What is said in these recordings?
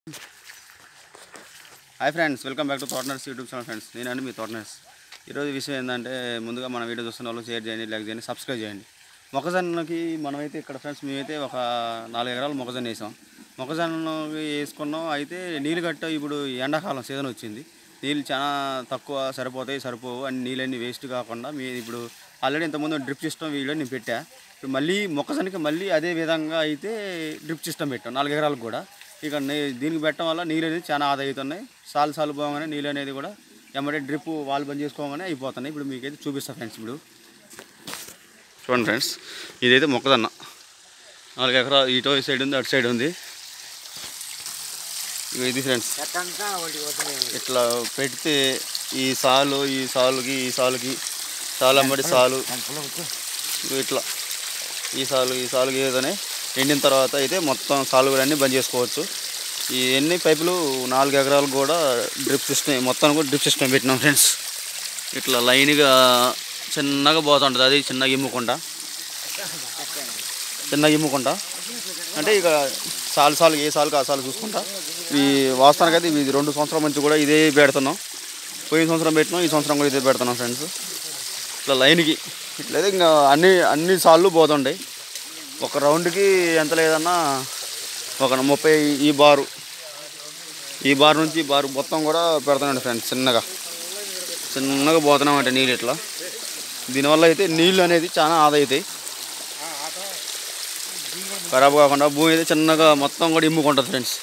Hi friends welcome back to తోటనర్స్ YouTube channel friends నేనండి మీ తోటనర్స్ ఈరోజు విషయం ఏంటంటే ముందుగా మన వీడియో చూస్తున్న వాళ్ళు షేర్ చేయండి లైక్ చేయండి సబ్స్క్రైబ్ చేయండి మొక్కజొన్నకి మనమైతే ఇక్కడ ఫ్రెండ్స్ మేమైతే ఒక నాలుగు ఎకరాలు మొక్కజొన్న వేసాం మొక్కజొన్నకి వేసుకున్నాం అయితే నీళ్ళు కట్ట ఇప్పుడు ఎండాకాలం సీజన్ వచ్చింది నీళ్ళు చాలా తక్కువ సరిపోతాయి సరిపోవు అని నీళ్ళన్నీ వేస్ట్ కాకుండా మీ ఇప్పుడు ఆల్రెడీ ఇంతకుముందు డ్రిప్ సిస్టమ్ వీడియో నేను పెట్టా ఇప్పుడు మళ్ళీ మొక్కజొన్నకి మళ్ళీ అదే విధంగా అయితే డ్రిప్ సిస్టమ్ పెట్టాం నాలుగు ఎకరాలకు కూడా ఇక నీ- దీనికి పెట్టడం వల్ల నీళ్ళు అనేది చాలా ఆదా అవుతున్నాయి సాలు సాలు పోగానే నీళ్ళు అనేది కూడా ఎమ్మటే డ్రిప్ వాళ్ళు బంద్ చేసుకోగానే అయిపోతున్నాయి ఇప్పుడు మీకైతే చూపిస్తా ఫ్రెండ్స్ ఇప్పుడు చూడండి ఫ్రెండ్స్ ఇదైతే మొక్కజొన్న నాలుగు ఎకరాలు ఇటో ఈ సైడ్ ఉంది అటు సైడ్ ఉంది ఇగో ఇది ఫ్రెండ్స్ చెత్తంతా ఒకటి వదిలేదు ఇట్లా పెడితే ఈ సాలు ఈ సాలుకి ఈ సాలుకి సాలు అమ్మటి సాలు ఇగో ఇట్లా ఈ సాలు ఈ సాలుకి ఏదనే ఎండిన తర్వాత అయితే మొత్తం సాలు అన్నీ బంద్ చేసుకోవచ్చు ఈ ఎన్ని పైపులు నాలుగు ఎకరాలకు కూడా డ్రిప్ సిస్టమ్ మొత్తం కూడా డ్రిప్ సిస్టమ్ పెట్టినాం ఫ్రెండ్స్ ఇట్లా లైన్గా చిన్నగా పోతుంటుంది అది చిన్నగా ఇమ్ముకుంటా చిన్నగా ఇమ్ముకుంటా అంటే ఇక సాలు సాలు ఏ సాలుకి ఆ సాలు చూసుకుంటా ఈ వాస్తవానికి అయితే ఇది రెండు సంవత్సరాల నుంచి కూడా ఇదే పెడుతున్నాం పోయిన సంవత్సరం పెట్టినాం ఈ సంవత్సరం కూడా ఇదే పెడుతున్నాం ఫ్రెండ్స్ ఇట్లా లైన్కి ఇట్లయితే ఇంకా అన్ని అన్ని సార్లు పోతుంటాయి ఒక రౌండ్కి ఎంత లేదన్నా ఒక ముప్పై ఈ బారు ఈ బార్ నుంచి ఈ బారు మొత్తం కూడా పెడుతున్నాండి ఫ్రెండ్స్ చిన్నగా చిన్నగా పోతున్నామంటే నీళ్ళు ఇట్లా దీనివల్ల అయితే నీళ్ళు అనేది చాలా ఆదా అవుతాయి ఖరాబ్ కాకుండా భూమి అయితే చిన్నగా మొత్తం కూడా ఇమ్ముకుంటుంది ఫ్రెండ్స్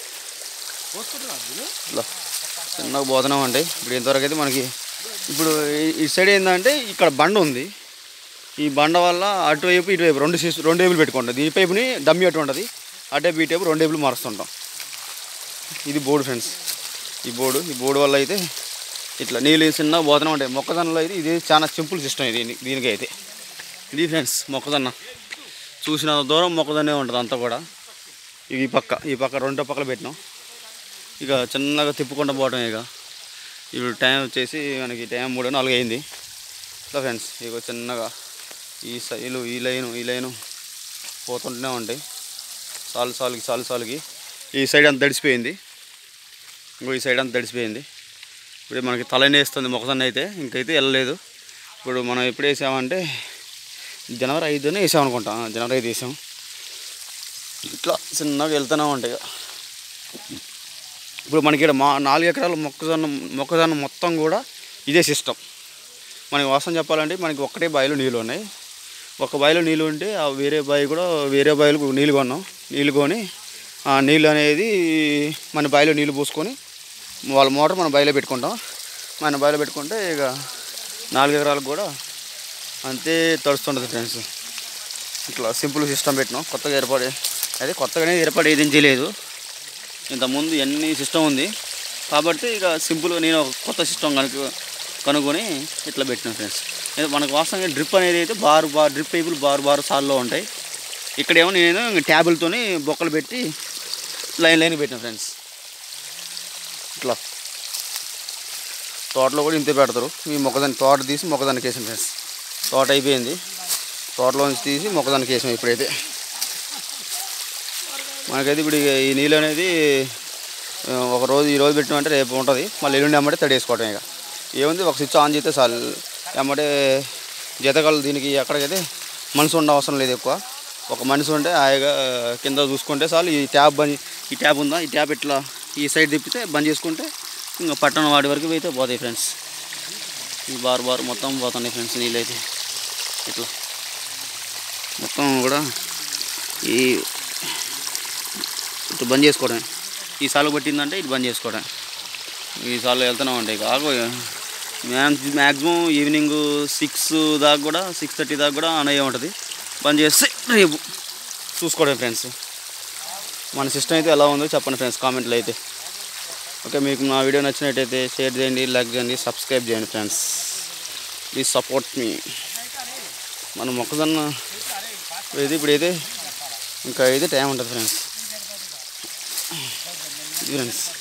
ఇట్లా చిన్నగా పోతున్నాం అంటే ఇప్పుడు ఇంతవరకు అయితే మనకి ఇప్పుడు ఈ- ఈ సైడ్ ఏంటంటే ఇక్కడ బండ ఉంది ఈ బండ వల్ల అటువైపు ఇటువైపు రెండు సిస్ రెండు టేబుల్ పెట్టుకుంటుంది ఈ పైపుని డమ్మి అటు ఉంటుంది అటువైపు ఈ టేబుల్ రెండు టేబుల్ మారుస్తుంటాం ఇది బోర్డు ఫ్రెండ్స్ ఈ బోర్డు ఈ బోర్డు వల్ల అయితే ఇట్లా నీళ్ళు చిన్నగా పోతున్నాం అంటే మొక్కజొన్నలో అయితే ఇది చాలా సింపుల్ సిస్టమ్ ఇది దీనికి అయితే ఇది ఫ్రెండ్స్ మొక్కజొన్న చూసిన దూరం మొక్కజొన్నే ఉంటుంది అంతా కూడా ఇక ఈ పక్క ఈ పక్క రెండో పక్కల పెట్టినాం ఇక చిన్నగా తిప్పుకుంటూ పోవటం ఇక ఇప్పుడు టైం వచ్చేసి మనకి టైం మూడు నాలుగు అయింది ఇట్లా ఫ్రెండ్స్ ఇక చిన్నగా ఈ సైలు ఈ లైను ఈ లైను పోతుంటూనే ఉంటాయి సాలు సాలుకి సాలు సాలుకి ఈ సైడ్ అంతా తడిసిపోయింది ఇంకో ఈ సైడ్ అంతా తడిసిపోయింది ఇప్పుడు మనకి తలనే వేస్తుంది మొక్కజొన్న అయితే ఇంకైతే వెళ్ళలేదు ఇప్పుడు మనం ఎప్పుడు వేసామంటే జనవరి ఐదునే వేసాం అనుకుంటా ఆ, జనవరి ఐదు వేసాం ఇట్లా చిన్నగా వెళ్తూనే ఉంటాయి ఇక. ఇప్పుడు మనకి ఇక్కడ మా నాలుగు ఎకరాల మొక్కజొన్న మొక్కజొన్న మొత్తం కూడా ఇదే సిస్టమ్ మనకి వాస్తవం చెప్పాలంటే మనకి ఒక్కటే బావిలో నీళ్ళు ఉన్నాయి ఒక బావిలో నీళ్ళు ఉంటే ఆ వేరే బావి కూడా వేరే బావిలకు నీళ్ళు కొన్నాం నీళ్ళు కొని ఆ నీళ్ళు అనేది మన బావిలో నీళ్ళు పోసుకొని వాళ్ళ మోటార్ మన బావిలో పెట్టుకుంటాం మన బావిలో పెట్టుకుంటే ఇక నాలుగు ఎకరాలకు కూడా అంతే తడుస్తుంటుంది ఫ్రెండ్స్ ఇట్లా సింపుల్ సిస్టమ్ పెట్టినాం కొత్తగా ఏర్పడే అదే కొత్తగానే ఏర్పాటు ఏదేం చేయలేదు ఇంతకుముందు ఎన్ని సిస్టమ్ ఉంది కాబట్టి ఇక సింపుల్గా నేను ఒక కొత్త సిస్టమ్ కనుక కనుక్కొని ఇట్లా పెట్టిన ఫ్రెండ్స్ ఇది మనకు వాస్తవంగా డ్రిప్ అనేది అయితే బారు బార్ డ్రిప్ పైపులు బారు బారు సాల్లో ఉంటాయి ఇక్కడేమో నేను ట్యాబులతోని బొక్కలు పెట్టి లైన్ లైన్ పెట్టిన ఫ్రెండ్స్ ఇట్లా తోటలో కూడా ఇంతే పెడతారు ఈ మొక్కదాన్ని తోట తీసి మొక్కదానికి వేసాం ఫ్రెండ్స్ తోట అయిపోయింది తోటలో నుంచి తీసి మొక్కదానికి వేసాం ఇప్పుడైతే మనకైతే ఇప్పుడు ఇక ఈ నీళ్ళు అనేది ఆ, ఒక రోజు ఈ రోజు పెట్టినామంటే రేపు ఉంటుంది మళ్ళీ ఎల్లుండి అమ్మటే తడి వేసుకోవటం ఇక ఏముంది ఒక స్విచ్ ఆన్ చేస్తే చాలు ఎమ్మటే జీతకాలు దీనికి ఎక్కడికైతే మనిషి ఉండ అవసరం లేదు ఎక్కువ ఒక మనిషి ఉంటే హాయిగా కింద చూసుకుంటే చాలు ఈ ట్యాప్ బంద్ ఈ ట్యాప్ ఉందా ఈ ట్యాప్ ఇట్లా ఈ సైడ్ తిప్పితే బంద్ చేసుకుంటే ఇంకా పట్టణం వాడి వరకు అయితే పోతాయి ఫ్రెండ్స్ ఈ బారు బారు మొత్తం పోతున్నాయి ఫ్రెండ్స్ నీళ్ళు అయితే ఇట్లా మొత్తం కూడా ఈ ఇటు బంద్ చేసుకోవడం ఈ సాలు పట్టిందంటే ఇటు బంద్ చేసుకోవడం ఈ సార్లు వెళ్తూనే ఉంటాయి కాకు మ్యాక్సిమం ఈవినింగ్ సిక్స్ దాకా కూడా సిక్స్ థర్టీ దాకా కూడా ఆన్ అయ్యే ఉంటుంది బంద్ చేస్తే రేపు చూసుకోవడం ఫ్రెండ్స్ మన సిస్టమ్ అయితే ఎలా ఉందో చెప్పండి ఫ్రెండ్స్ కామెంట్లో అయితే ఓకే మీకు నా వీడియో నచ్చినట్టయితే షేర్ చేయండి లైక్ చేయండి సబ్స్క్రైబ్ చేయండి ఫ్రెండ్స్ ప్లీజ్ సపోర్ట్ మీ మన మొక్కజొన్న ఇది ఇప్పుడైతే ఇంకా అయితే టైం ఉంటుంది ఫ్రెండ్స్ ఇది ఫ్రెండ్స్